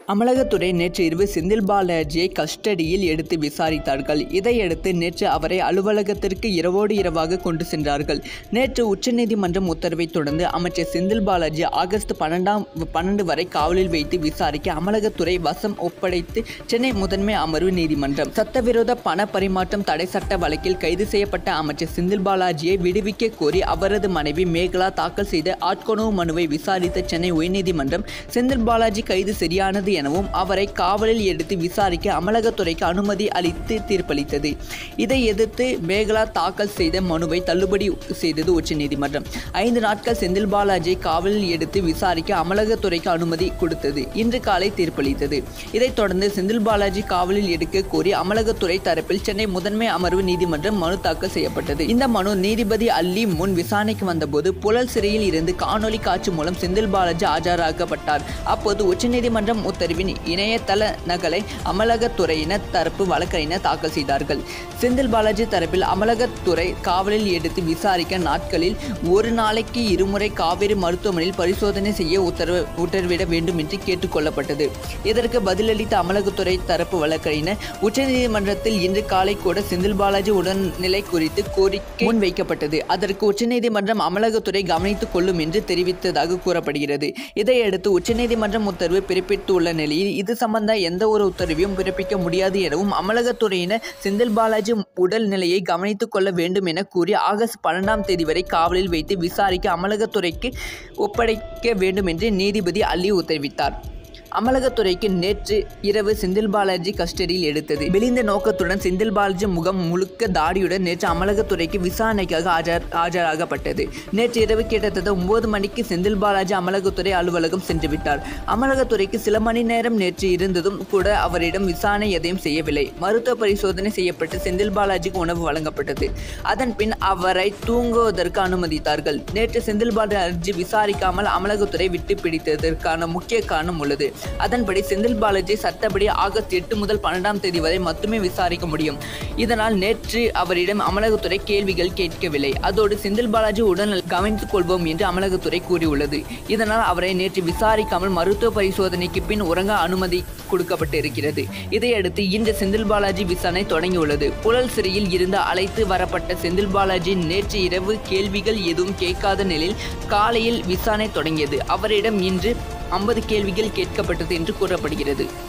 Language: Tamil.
அமலாக்கத்துறை நேற்று இரவு செந்தில் பாலாஜியை கஸ்டடியில் எடுத்து விசாரித்தார்கள் இதையடுத்து நேற்று அவரை அலுவலகத்திற்கு இரவோடு இரவாக கொண்டு சென்றார்கள் நேற்று உச்சநீதிமன்றம் உத்தரவை தொடர்ந்து அமைச்சர் செந்தில் பாலாஜி ஆகஸ்ட் பன்னெண்டாம் பன்னெண்டு வரை காவலில் வைத்து விசாரிக்க அமலாக்கத்துறை வசம் ஒப்படைத்து சென்னை முதன்மை அமர்வு நீதிமன்றம் சட்டவிரோத பண பரிமாற்றம் தடை சட்ட வழக்கில் கைது செய்யப்பட்ட அமைச்சர் செந்தில் பாலாஜியை விடுவிக்க கோரி அவரது மனைவி மேகலா தாக்கல் செய்த ஆட்கொணவு மனுவை விசாரித்த சென்னை உயர்நீதிமன்றம் செந்தில் பாலாஜி கைது சரியானது எனவும் அவரை காவலில் எடுத்து விசாரிக்க அமலாக்கத்துறைக்கு அனுமதி அளித்து தீர்ப்பளித்தது இதை எதிர்த்து மேகலா தாக்கல் செய்த மனுவை தள்ளுபடி செய்தது உச்சநீதிமன்றம் ஐந்து நாட்கள் செந்தில் பாலாஜியை காவலில் எடுத்து விசாரிக்க அமலாக்கத்துறைக்கு அனுமதி கொடுத்தது இன்று காலை தீர்ப்பளித்தது இதைத் தொடர்ந்து செந்தில் பாலாஜி காவலில் எடுக்க கோரி அமலாக்கத்துறை தரப்பில் சென்னை முதன்மை அமர்வு நீதிமன்றம் மனு தாக்கல் செய்யப்பட்டது இந்த மனு நீதிபதி அல்லி முன் விசாரணைக்கு வந்தபோது புழல் சிறையில் இருந்து காணொலி காட்சி மூலம் செந்தில் பாலாஜி ஆஜராக்கப்பட்டார் அப்போது உச்சநீதிமன்றம் உத்தரவின் இணையதள நகலை அமலாக்கத்துறையினர் தரப்பு வழக்கறிஞர் தாக்கல் செய்தார்கள் செந்தில் பாலாஜி தரப்பில் அமலாக்கத்துறை காவலில் எடுத்து விசாரிக்க நாட்களில் ஒரு நாளைக்கு இருமுறை காவேரி மருத்துவமனையில் பரிசோதனை செய்ய உத்தரவு உத்தரவிட வேண்டும் என்று கேட்டுக்கொள்ளப்பட்டது இதற்கு பதிலளித்த அமலாக்கத்துறை தரப்பு வழக்கறிஞர் உச்சநீதிமன்றத்தில் இன்று காலை கூட செந்தில் பாலாஜி உடல்நிலை குறித்து கோரிக்கை முன்வைக்கப்பட்டது அதற்கு உச்சநீதிமன்றம் அமலாக்கத்துறை கவனித்துக் கொள்ளும் என்று தெரிவித்ததாக கூறப்படுகிறது இதையடுத்து உச்சநீதிமன்றம் உத்தரவு பிறப்பித்துள்ள நிலையில் இது சம்பந்த எந்த ஒரு உத்தரவையும் பிறப்பிக்க முடியாது எனவும் அமலாக்கத்துறையினர் செந்தில் பாலாஜி உடல் நிலையை கவனித்துக் கொள்ள வேண்டும் என கூறி ஆகஸ்ட் பன்னெண்டாம் தேதி வரை காவலில் வைத்து விசாரிக்க அமலாக்கத்துறைக்கு ஒப்படைக்க வேண்டும் என்று நீதிபதி அள்ளி உத்தரவிட்டார் அமலாக்கத்துறைக்கு நேற்று இரவு செந்தில் பாலாஜி கஸ்டடியில் எடுத்தது வெளிந்த நோக்கத்துடன் செந்தில் பாலாஜி முகம் முழுக்க தாடியுடன் நேற்று அமலாக்கத்துறைக்கு விசாரணைக்காக ஆஜர் ஆஜராகப்பட்டது நேற்று இரவு கிட்டத்தட்ட ஒன்பது மணிக்கு செந்தில் பாலாஜி அமலாக்கத்துறை அலுவலகம் சென்று விட்டார் அமலாக்கத்துறைக்கு சில மணி நேரம் நேற்று இருந்ததும் கூட அவரிடம் விசாரணை எதையும் செய்யவில்லை மருத்துவ பரிசோதனை செய்யப்பட்டு செந்தில் பாலாஜிக்கு உணவு வழங்கப்பட்டது அதன் பின் அவரை தூங்குவதற்கு அனுமதித்தார்கள் நேற்று செந்தில் பாலாஜி விசாரிக்காமல் அமலாக்கத்துறை விட்டு பிடித்ததற்கான முக்கிய காரணம் உள்ளது அதன்படி செந்தில் பாலாஜி சட்டப்படி ஆகஸ்ட் எட்டு முதல் பன்னெண்டாம் தேதி வரை மட்டுமே விசாரிக்க முடியும் இதனால் நேற்று அவரிடம் அமலாக்கத்துறை கேள்விகள் கேட்கவில்லை அதோடு செந்தில் பாலாஜி உடல் கவனித்துக் கொள்வோம் என்று அமலாக்கத்துறை கூறியுள்ளது இதனால் அவரை நேற்று விசாரிக்காமல் மருத்துவ பரிசோதனைக்கு பின் உறங்க அனுமதி கொடுக்கப்பட்டு இருக்கிறது இதையடுத்து இன்று செந்தில் பாலாஜி விசாரணை தொடங்கியுள்ளது புழல் சிறையில் இருந்து அழைத்து வரப்பட்ட செந்தில் பாலாஜி நேற்று இரவு கேள்விகள் எதுவும் கேட்காத நிலையில் காலையில் விசாரணை தொடங்கியது அவரிடம் இன்று ஐம்பது கேள்விகள் கேட்கப்பட்டது என்று கூறப்படுகிறது